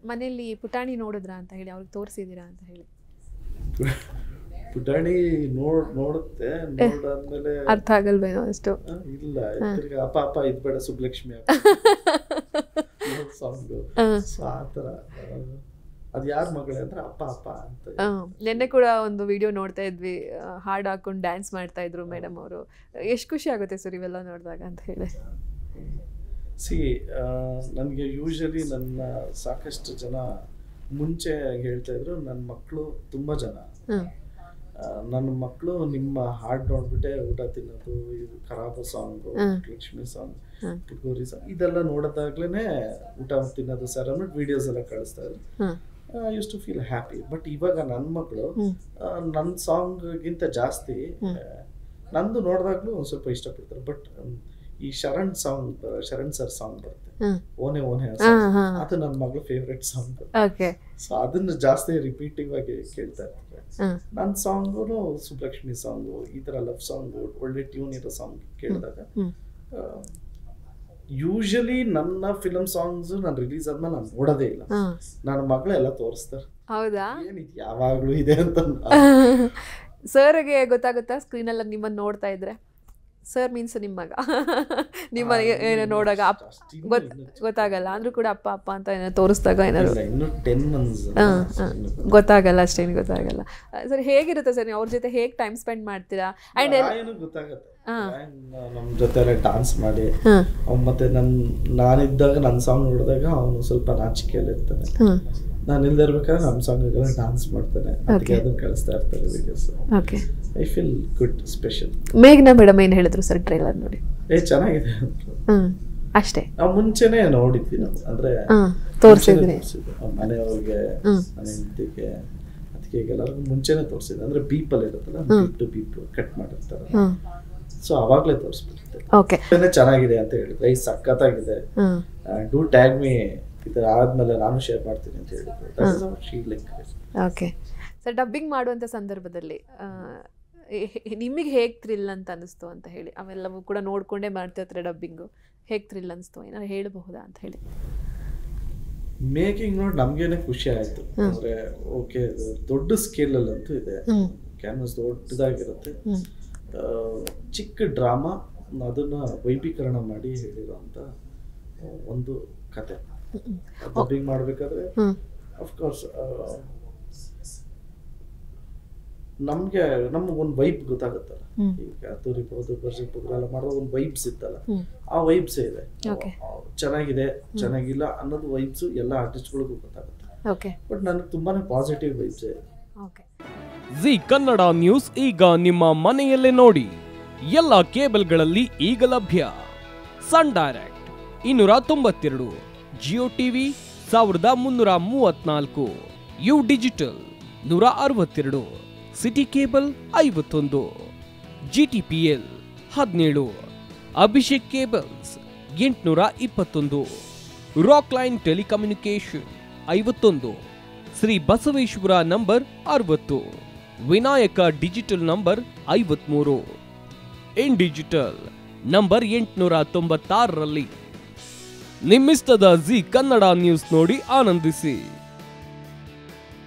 ಮನೆಯಲ್ಲಿ ಪುಟಾಣಿ ನೋಡಿದ್ರಾ ಅಂತ ಹೇಳಿ ಅವ್ರಿಗೆ ತೋರಿಸಿದ್ದೀರಾ ಅಂತ ಹೇಳಿ ಪುಟಾಣಿ ನೋಡ್ ನೋಡುತ್ತೆ ನೋಡಾದ್ಮೇಲೆ ಅರ್ಥ ಆಗಲ್ವೇನೋ ಅಷ್ಟು ಆ, ಇಲ್ಲ ತಿರ್ಗಾ ಅಪ್ಪ ಅಪ್ಪ ಇದ್ ಬೇಡ ಸುಬ್ಲಕ್ಷ್ಮಿ ಸಾಂಗ್ ಹಾ. ಸೊ ಆ ಥರ ಅದು ಯಾರ ಮಗಳೇ ಅಂದ್ರೆ ಅಪ್ಪ ಅಪ್ಪ ಅಂತ ಆ, ನಿನ್ನೆ ಕೂಡ ಒಂದು ವಿಡಿಯೋ ನೋಡ್ತಾ ಇದ್ವಿ ಆ, ಹಾಡು ಹಾಕೊಂಡು ಡ್ಯಾನ್ಸ್ ಮಾಡ್ತಾ ಇದ್ರು ಮೇಡಮ್ ಅವರು ಎಷ್ಟು ಖುಷಿ ಆಗುತ್ತೆ ಸರ್ ಇವೆಲ್ಲ ನೋಡಿದಾಗ ಅಂತ ಹೇಳಿ ಸಿ ನನಗೆ ಯೂಶಲಿ ನನ್ನ ಸಾಕಷ್ಟು ಜನ ಮುಂಚೆ ಹೇಳ್ತಾ ಇದ್ರು ನನ್ನ ಮಕ್ಕಳು ತುಂಬ ಜನ ಹ್ಮ್ ಆ, ನನ್ನ ಮಕ್ಕಳು ನಿಮ್ಮ ಹಾಡು ನೋಡ್ಬಿಟ್ಟೆ ಊಟ ತಿನ್ನೋದು ಇದು ಖರಾಬ ಸಾಂಗು ಹ್ಮ್. ಲಕ್ಷ್ಮಿ ಸಾಂಗ್ ಹ್ಮ್. ಪುಟ್ಗೋರಿ ಸಾಂಗ್ ಇದೆಲ್ಲ ನೋಡೋದಾಗ್ಲೇ ಊಟ ತಿನ್ನೋದು ಸರ್ ಅಂದ್ಬಿಟ್ಟು ವಿಡಿಯೋಸ್ ಎಲ್ಲ ಕಳಿಸ್ತಾ ಇದ್ರು ಹ್ಮ್ use to feel happy but ಇವಾಗ ನನ್ನ ಮಕ್ಕಳು ಹ್ಮ್ ನನ್ನ ಸಾಂಗ್ಗಿಂತ ಜಾಸ್ತಿ ಹ್ಮ್. ಆ, ನಂದು ನೋಡಿದಾಗ್ಲೂ ಒಂದು ಸ್ವಲ್ಪ ಇಷ್ಟಪಡ್ತಾರೆ ಬಟ್ ಈ Sharan song Sharan sir song ಬರುತ್ತೆ ಹ್ಮ್ ಓನೆ ಓನೆ ಹಾ ಹಾ ಅದು ನನ್ನ ಮಗಳ ಫೇವ್ರೆಟ್ ಸಾಂಗ್ ಓಕೆ ಸೊ ಅದನ್ನ ಜಾಸ್ತಿ ರಿಪೀಟಿವ್ ಆಗಿ ಕೇಳ್ತಾ ಇರ್ತಾರೆ ಹ್ಮ್ ನನ್ನ ಸಾಂಗು ಸುಬ್ಲಕ್ಷ್ಮಿ ಸಾಂಗು ಈ ಥರ ಲವ್ ಸಾಂಗು ಒಳ್ಳೆ ಟ್ಯೂನ್ ಇರೋ ಸಾಂಗ್ ಕೇಳಿದಾಗ ಹ್ಮ್ ಯೂಶಲಿ ನನ್ನ ಫಿಲಮ್ ಸಾಂಗ್ಸ್ ನಾನು ರಿಲೀಸ್ ಆದ್ಮೇಲೆ ನಾನು ನೋಡೋದೇ ಇಲ್ಲ ಹಾ ನನ್ನ ಮಗಳೆಲ್ಲ ತೋರಿಸ್ತಾರೆ ಹೌದಾ ಏನಿದು ಯಾವಾಗ್ಲೂ ಇದೆ ಅಂತ ಸರ್ಗೆ ಗೊತ್ತಾಗುತ್ತಾ ಸ್ಕ್ರೀನಲ್ಲಿ ನಿಮ್ಮನ್ನು ನೋಡ್ತಾ ಇದ್ರೆ ಸರ್ ಮೀನ್ಸ್ ನಿಮ್ಮ ಮಗ ನಿಮ್ಮ ಏನೋ ನೋಡಾಗ ಅಪ್ ಗೊತ್ ಗೊತ್ತಾಗಲ್ಲ ಅಂದ್ರೂ ಕೂಡ ಅಪ್ಪ ಅಪ್ಪ ಅಂತ ಏನೋ ತೋರಿಸ್ದಾಗ ಏನಾದ್ರು ಇನ್ನು ಟೆನ್ ಮಂತ್ಸ್ ಹಾ, ಹಾ. ಗೊತ್ತಾಗಲ್ಲ ಅಷ್ಟೇನು ಗೊತ್ತಾಗಲ್ಲ ಸರ್ ಹೇಗಿರುತ್ತೆ ಸರ್ ನೀವು ಅವ್ರ ಜೊತೆ ಹೇಗೆ ಟೈಮ್ ಸ್ಪೆಂಡ್ ಮಾಡ್ತೀರಾ ಆ್ಯಂಡ್ ಏನು ಗೊತ್ತಾಗತ್ತೆ ಹಾ. ರಾಯನ್ ನಮ್ಮ ಜೊತೆ ಎಲ್ಲ ಡಾನ್ಸ್ ಮಾಡಿ ಹಾಂ ಅವ್ನ್ ಮತ್ತೆ ನನ್ ನಾನಿದ್ದಾಗ ನನ್ನ ಸಾಂಗ್ ನೋಡಿದಾಗ ಅವನು ಸ್ವಲ್ಪ ನಾಚಿಕೆಯಲ್ಲಿ ಇರ್ತಾನೆ ಹಾಂ ನಾನು ಇಲ್ದೇ ಇರ್ಬೇಕಾದ್ರೆ ನಮ್ಮ ಸಾಂಗ್ಗೆಲ್ಲ ಡಾನ್ಸ್ ಮಾಡ್ತಾನೆ ಅದಕ್ಕೆ ಅದನ್ನ ಕಳಿಸ್ತಾ ಇರ್ತಾರೆ videos okay I feel good special ಮೇಘನಾ ಮೇಡಮ್ ಏನು ಹೇಳಿದ್ರು ಸರ್ ಟ್ರೈಲರ್ ನೋಡಿ ಏ ಚೆನ್ನಾಗಿದೆ ಹ್ಞೂ ಅಷ್ಟೇ ನಾವು ಮುಂಚೆನೆ ನೋಡಿದ್ವಿ ನಾವು ಅಂದ್ರೆ ಹಾಂ ತೋರಿಸಿದ್ರಿ ನಮ್ಮ ಮನೆಯವ್ರಿಗೆ ಹ್ಮ್. ನನ್ನ ಹೆಂಡತಿಗೆ ಅದಕ್ಕೆ ಎಲ್ಲರಿಗೂ ಮುಂಚೆನೆ ತೋರಿಸಿದ್ದೆ ಅಂದ್ರೆ ಬೀಪಲ್ಲಿ ಇರುತ್ತಲ್ಲ ಬೀಪ್ ಟು ಬೀಪ್ ಕಟ್ ಮಾಡಿರ್ತಾರೆ ಹಾಂ ಸೊ ಅವಾಗಲೇ ತೋರಿಸ್ಬಿಟ್ಟಿದ್ದೆ ಓಕೆ ಚೆನ್ನಾಗಿದೆ ಅಂತ ಹೇಳಿದ್ರೆ ಈ ಸಖತ್ತಾಗಿದೆ ಹಾಂ ಡೂ ಟ್ಯಾಗ್ ಮೀ ಇದರ ಆದ್ಮೇಲೆ ನಾನು ಶೇರ್ ಮಾಡ್ತೀನಿ ಅಂತ ಹೇಳಿದ್ರು she like okay sir dubbing ಮಾಡುವಂಥ ಸಂದರ್ಭದಲ್ಲಿ ಆ, ಹೇ- ನಿಮಗೆ ಹೇಗೆ ಥ್ರಿಲ್ ಅಂತ ಅನಿಸ್ತು ಅಂತ ಹೇಳಿ ಅವೆಲ್ಲವೂ ಕೂಡ ನೋಡ್ಕೊಂಡೇ ಮಾಡ್ತಿರ್ತಾರೆ ಡಬ್ಬಿಂಗು ಹೇಗೆ ಥ್ರಿಲ್ ಅನಿಸ್ತು ಏನಾದ್ರು ಹೇಳಬಹುದಾ ಅಂತ ಹೇಳಿ ಮೇಕಿಂಗ್ ನೋಡಿ ನಮ್ಗೇನೆ ಖುಷಿ ಆಯ್ತು ಅಂದ್ರೆ ಓಕೆ ದೊಡ್ಡ ಸ್ಕೇಲ್ ಅಲ್ಲಂತೂ ಇದೆ ಹ್ಮ್. ಕ್ಯಾನ್ವಸ್ ದೊಡ್ಡದಾಗಿರುತ್ತೆ ಹ್ಞೂ ಆ, ಚಿಕ್ಕ ಡ್ರಾಮಾ ಅದನ್ನ ವೈಭೀಕರಣ ಮಾಡಿ ಹೇಳಿರೋಂಥ ಒಂದು ಕತೆ ಡಬ್ಬಿಂಗ್ ಮಾಡ್ಬೇಕಾದ್ರೆ ಹ್ಞೂ ಅಫ್ಕೋರ್ಸ್ ನಮ್ಗೆ ನಮ್ಗೆ ಒಂದು ವೈಬ್ ಗೊತ್ತಾಗುತ್ತಲ್ಲ ಹ್ಮ್. ಈಗ ತುರಿಬಹುದು ಬರ್ಸಿರ್ಬೋದು ಎಲ್ಲ ಮಾಡೋ ಒಂದು ವೈಬ್ಸ್ ಇತ್ತಲ್ಲ ಹ್ಞೂ ಆ ವೈಬ್ಸೇ ಇದೆ Okay. ಆ, ಚೆನ್ನಾಗಿದೆ ಚೆನ್ನಾಗಿಲ್ಲ ಅನ್ನೋದು ವೈಬ್ಸು ಎಲ್ಲ ಆರ್ಟಿಸ್ಟ್ಗಳಿಗೂ ಗೊತ್ತಾಗುತ್ತೆ ಓಕೆ ಬಟ್ ನನಗೆ ತುಂಬಾನೇ ಪಾಸಿಟಿವ್ ವೈಬ್ಸೇ ಇದೆ ಓಕೆ ಜಿ ಕನ್ನಡ ನ್ಯೂಸ್ ಈಗ ನಿಮ್ಮ ಮನೆಯಲ್ಲೇ ನೋಡಿ ಎಲ್ಲ ಕೇಬಲ್ಗಳಲ್ಲಿ ಈಗ ಲಭ್ಯ ಸನ್ ಡೈರೆಕ್ಟ್ ಇನ್ನೂರ ತೊಂಬತ್ತೆರಡು ಜಿಯೋ ಟಿವಿ ಸಾವಿರದ ಮುನ್ನೂರ ಮೂವತ್ನಾಲ್ಕು ಯು ಡಿಜಿಟಲ್ ನೂರ ಅರವತ್ತೆರಡು ಸಿಟಿ ಕೇಬಲ್ ಐವತ್ತೊಂದು ಜಿ ಟಿ ಪಿ ಎಲ್ ಹದಿನೇಳು ಅಭಿಷೇಕ್ ಕೇಬಲ್ಸ್ ಎಂಟುನೂರ ಇಪ್ಪತ್ತೊಂದು ರಾಕ್ ಲೈನ್ ಟೆಲಿಕಮ್ಯುನಿಕೇಶನ್ ಐವತ್ತೊಂದು ಶ್ರೀ ಬಸವೇಶ್ವರ ನಂಬರ್ ಅರವತ್ತು ವಿನಾಯಕ ಡಿಜಿಟಲ್ ನಂಬರ್ ಐವತ್ಮೂರು ಇನ್ ಡಿಜಿಟಲ್ ನಂಬರ್ ಎಂಟುನೂರ ತೊಂಬತ್ತಾರರಲ್ಲಿ ನಿಮ್ಮಿಸ್ತದ ಜಿ ಕನ್ನಡ ನ್ಯೂಸ್ ನೋಡಿ ಆನಂದಿಸಿ